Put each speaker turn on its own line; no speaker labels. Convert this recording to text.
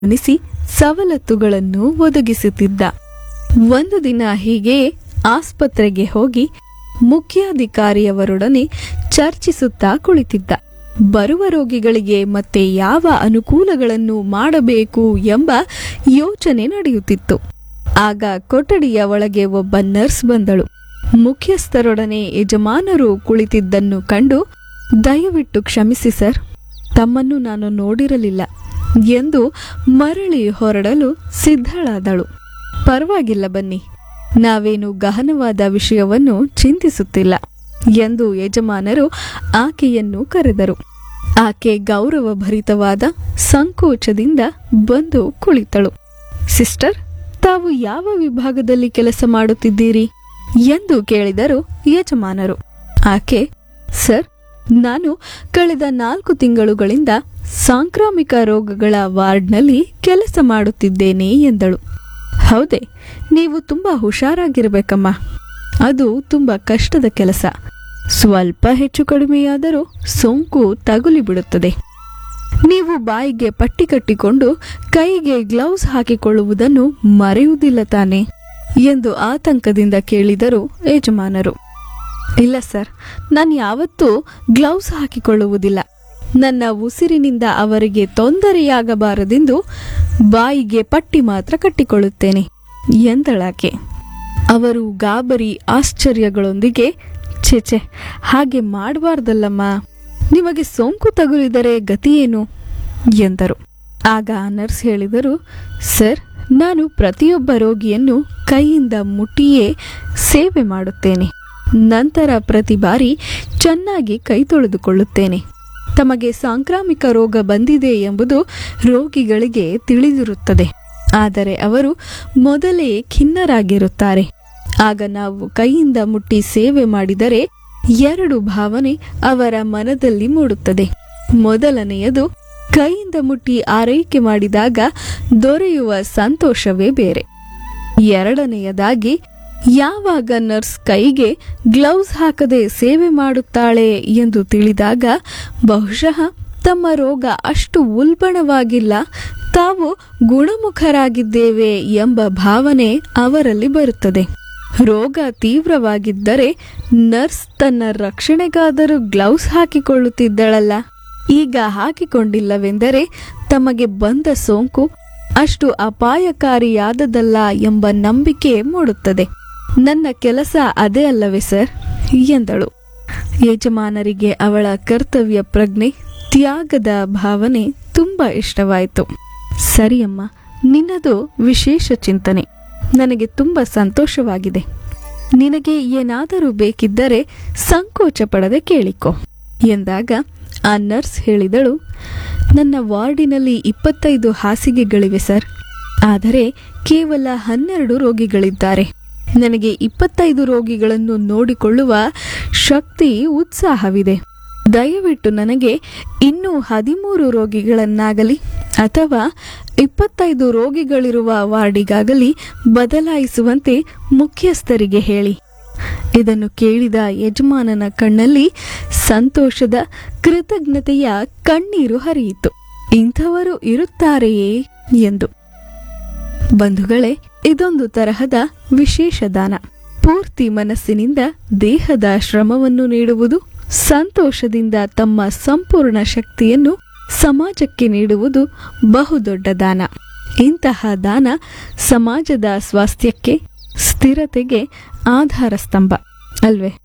ಗಮನಿಸಿ ಸವಲತ್ತುಗಳನ್ನು ಒದಗಿಸುತ್ತಿದ್ದ ಒಂದು ದಿನ ಹೀಗೆಯೇ ಆಸ್ಪತ್ರೆಗೆ ಹೋಗಿ ಮುಖ್ಯಾಧಿಕಾರಿಯವರೊಡನೆ ಚರ್ಚಿಸುತ್ತಾ ಕುಳಿತಿದ್ದ ಬರುವ ರೋಗಿಗಳಿಗೆ ಮತ್ತೆ ಯಾವ ಅನುಕೂಲಗಳನ್ನು ಮಾಡಬೇಕು ಎಂಬ ಯೋಚನೆ ನಡೆಯುತ್ತಿತ್ತು ಆಗ ಕೊಠಡಿಯ ಒಳಗೆ ಒಬ್ಬ ನರ್ಸ್ ಬಂದಳು ಮುಖ್ಯಸ್ಥರೊಡನೆ ಯಜಮಾನರು ಕುಳಿತಿದ್ದನ್ನು ಕಂಡು ದಯವಿಟ್ಟು ಕ್ಷಮಿಸಿ ಸರ್ ತಮ್ಮನ್ನು ನಾನು ನೋಡಿರಲಿಲ್ಲ ಎಂದು ಮರಳಿ ಹೊರಡಲು ಸಿದ್ಧಳಾದಳು ಪರವಾಗಿಲ್ಲ ಬನ್ನಿ ನಾವೇನು ಗಹನವಾದ ವಿಷಯವನ್ನು ಚಿಂತಿಸುತ್ತಿಲ್ಲ ಎಂದು ಯಜಮಾನರು ಆಕೆಯನ್ನು ಕರೆದರು ಆಕೆ ಗೌರವಭರಿತವಾದ ಸಂಕೋಚದಿಂದ ಬಂದು ಕುಳಿತಳು ಸಿಸ್ಟರ್ ತಾವು ಯಾವ ವಿಭಾಗದಲ್ಲಿ ಕೆಲಸ ಮಾಡುತ್ತಿದ್ದೀರಿ ಎಂದು ಕೇಳಿದರು ಯಜಮಾನರು ಆಕೆ ಸರ್ ನಾನು ಕಳೆದ ನಾಲ್ಕು ತಿಂಗಳುಗಳಿಂದ ಸಾಂಕ್ರಾಮಿಕ ರೋಗಗಳ ವಾರ್ಡ್ನಲ್ಲಿ ಕೆಲಸ ಮಾಡುತ್ತಿದ್ದೇನೆ ಎಂದಳು ಹೌದೇ ನೀವು ತುಂಬಾ ಹುಷಾರಾಗಿರ್ಬೇಕಮ್ಮ ಅದು ತುಂಬಾ ಕಷ್ಟದ ಕೆಲಸ ಸ್ವಲ್ಪ ಹೆಚ್ಚು ಕಡಿಮೆಯಾದರೂ ಸೋಂಕು ತಗುಲಿ ಬಿಡುತ್ತದೆ ನೀವು ಬಾಯಿಗೆ ಪಟ್ಟಿ ಕಟ್ಟಿಕೊಂಡು ಕೈಗೆ ಗ್ಲೌಸ್ ಹಾಕಿಕೊಳ್ಳುವುದನ್ನು ಮರೆಯುವುದಿಲ್ಲ ತಾನೆ ಎಂದು ಆತಂಕದಿಂದ ಕೇಳಿದರು ಯಜಮಾನರು ಇಲ್ಲ ಸರ್ ನಾನು ಯಾವತ್ತೂ ಗ್ಲೌಸ್ ಹಾಕಿಕೊಳ್ಳುವುದಿಲ್ಲ ನನ್ನ ಉಸಿರಿನಿಂದ ಅವರಿಗೆ ತೊಂದರೆಯಾಗಬಾರದೆಂದು ಬಾಯಿಗೆ ಪಟ್ಟಿ ಮಾತ್ರ ಕಟ್ಟಿಕೊಳ್ಳುತ್ತೇನೆ ಎಂದಳಾಕೆ ಅವರು ಗಾಬರಿ ಆಶ್ಚರ್ಯಗಳೊಂದಿಗೆ ಛೆಛೆ ಹಾಗೆ ಮಾಡಬಾರ್ದಲ್ಲಮ್ಮ ನಿಮಗೆ ಸೋಂಕು ತಗುಲಿದರೆ ಗತಿಯೇನು ಎಂದರು ಆಗ ಆ ನರ್ಸ್ ಹೇಳಿದರು ಸರ್ ನಾನು ಪ್ರತಿಯೊಬ್ಬ ರೋಗಿಯನ್ನು ಕೈಯಿಂದ ಮುಟ್ಟಿಯೇ ಸೇವೆ ಮಾಡುತ್ತೇನೆ ನಂತರ ಪ್ರತಿ ಬಾರಿ ಚೆನ್ನಾಗಿ ಕೈ ತೊಳೆದುಕೊಳ್ಳುತ್ತೇನೆ ತಮಗೆ ಸಾಂಕ್ರಾಮಿಕ ರೋಗ ಬಂದಿದೆ ಎಂಬುದು ರೋಗಿಗಳಿಗೆ ತಿಳಿದಿರುತ್ತದೆ ಆದರೆ ಅವರು ಮೊದಲೇ ಖಿನ್ನರಾಗಿರುತ್ತಾರೆ ಆಗ ನಾವು ಕೈಯಿಂದ ಮುಟ್ಟಿ ಸೇವೆ ಮಾಡಿದರೆ ಎರಡು ಭಾವನೆ ಅವರ ಮನದಲ್ಲಿ ಮೂಡುತ್ತದೆ ಮೊದಲನೆಯದು ಕೈಯಿಂದ ಮುಟ್ಟಿ ಆರೈಕೆ ಮಾಡಿದಾಗ ದೊರೆಯುವ ಸಂತೋಷವೇ ಬೇರೆ ಎರಡನೆಯದಾಗಿ ಯಾವಾಗ ನರ್ಸ್ ಕೈಗೆ ಗ್ಲೌಸ್ ಹಾಕದೆ ಸೇವೆ ಮಾಡುತ್ತಾಳೆ ಎಂದು ತಿಳಿದಾಗ ಬಹುಶಃ ತಮ್ಮ ರೋಗ ಅಷ್ಟು ಉಲ್ಬಣವಾಗಿಲ್ಲ ತಾವು ಗುಣಮುಖರಾಗಿದ್ದೇವೆ ಎಂಬ ಭಾವನೆ ಅವರಲ್ಲಿ ಬರುತ್ತದೆ ರೋಗ ತೀವ್ರವಾಗಿದ್ದರೆ ನರ್ಸ್ ತನ್ನ ರಕ್ಷಣೆಗಾದರೂ ಗ್ಲೌಸ್ ಹಾಕಿಕೊಳ್ಳುತ್ತಿದ್ದಳಲ್ಲ ಈಗ ಹಾಕಿಕೊಂಡಿಲ್ಲವೆಂದರೆ ತಮಗೆ ಬಂದ ಸೋಂಕು ಅಷ್ಟು ಅಪಾಯಕಾರಿಯಾದದಲ್ಲ ಎಂಬ ನಂಬಿಕೆ ಮೂಡುತ್ತದೆ ನನ್ನ ಕೆಲಸ ಅದೇ ಅಲ್ಲವೇ ಸರ್ ಎಂದಳು ಯಜಮಾನರಿಗೆ ಅವಳ ಕರ್ತವ್ಯ ಪ್ರಜ್ಞೆ ತ್ಯಾಗದ ಭಾವನೆ ತುಂಬಾ ಇಷ್ಟವಾಯಿತು ಸರಿಯಮ್ಮ ನಿನ್ನದು ವಿಶೇಷ ಚಿಂತನೆ ನನಗೆ ತುಂಬಾ ಸಂತೋಷವಾಗಿದೆ ನಿನಗೆ ಏನಾದರೂ ಬೇಕಿದ್ದರೆ ಸಂಕೋಚ ಪಡದೆ ಕೇಳಿಕೊ ಎಂದಾಗ ಆ ನರ್ಸ್ ಹೇಳಿದಳು ನನ್ನ ವಾರ್ಡಿನಲ್ಲಿ ಇಪ್ಪತ್ತೈದು ಹಾಸಿಗೆಗಳಿವೆ ಸರ್ ಆದರೆ ಕೇವಲ ಹನ್ನೆರಡು ರೋಗಿಗಳಿದ್ದಾರೆ ನನಗೆ ಇಪ್ಪತ್ತೈದು ರೋಗಿಗಳನ್ನು ನೋಡಿಕೊಳ್ಳುವ ಶಕ್ತಿ ಉತ್ಸಾಹವಿದೆ ದಯವಿಟ್ಟು ನನಗೆ ಇನ್ನೂ ಹದಿಮೂರು ರೋಗಿಗಳನ್ನಾಗಲಿ ಅಥವಾ ಇಪ್ಪತ್ತೈದು ರೋಗಿಗಳಿರುವ ವಾರ್ಡಿಗಾಗಲಿ ಬದಲಾಯಿಸುವಂತೆ ಮುಖ್ಯಸ್ಥರಿಗೆ ಹೇಳಿ ಇದನ್ನು ಕೇಳಿದ ಯಜಮಾನನ ಕಣ್ಣಲ್ಲಿ ಸಂತೋಷದ ಕೃತಜ್ಞತೆಯ ಕಣ್ಣೀರು ಹರಿಯಿತು ಇಂಥವರು ಇರುತ್ತಾರೆಯೇ ಎಂದು ಬಂಧುಗಳೇ ಇದೊಂದು ತರಹದ ವಿಶೇಷ ದಾನ ಪೂರ್ತಿ ಮನಸ್ಸಿನಿಂದ ದೇಹದ ಶ್ರಮವನ್ನು ನೀಡುವುದು ಸಂತೋಷದಿಂದ ತಮ್ಮ ಸಂಪೂರ್ಣ ಶಕ್ತಿಯನ್ನು ಸಮಾಜಕ್ಕೆ ನೀಡುವುದು ಬಹುದೊಡ್ಡ ದಾನ ಇಂತಹ ದಾನ ಸಮಾಜದ ಸ್ವಾಸ್ಥ್ಯಕ್ಕೆ ಸ್ಥಿರತೆಗೆ ಆಧಾರ ಸ್ತಂಭ ಅಲ್ವೇ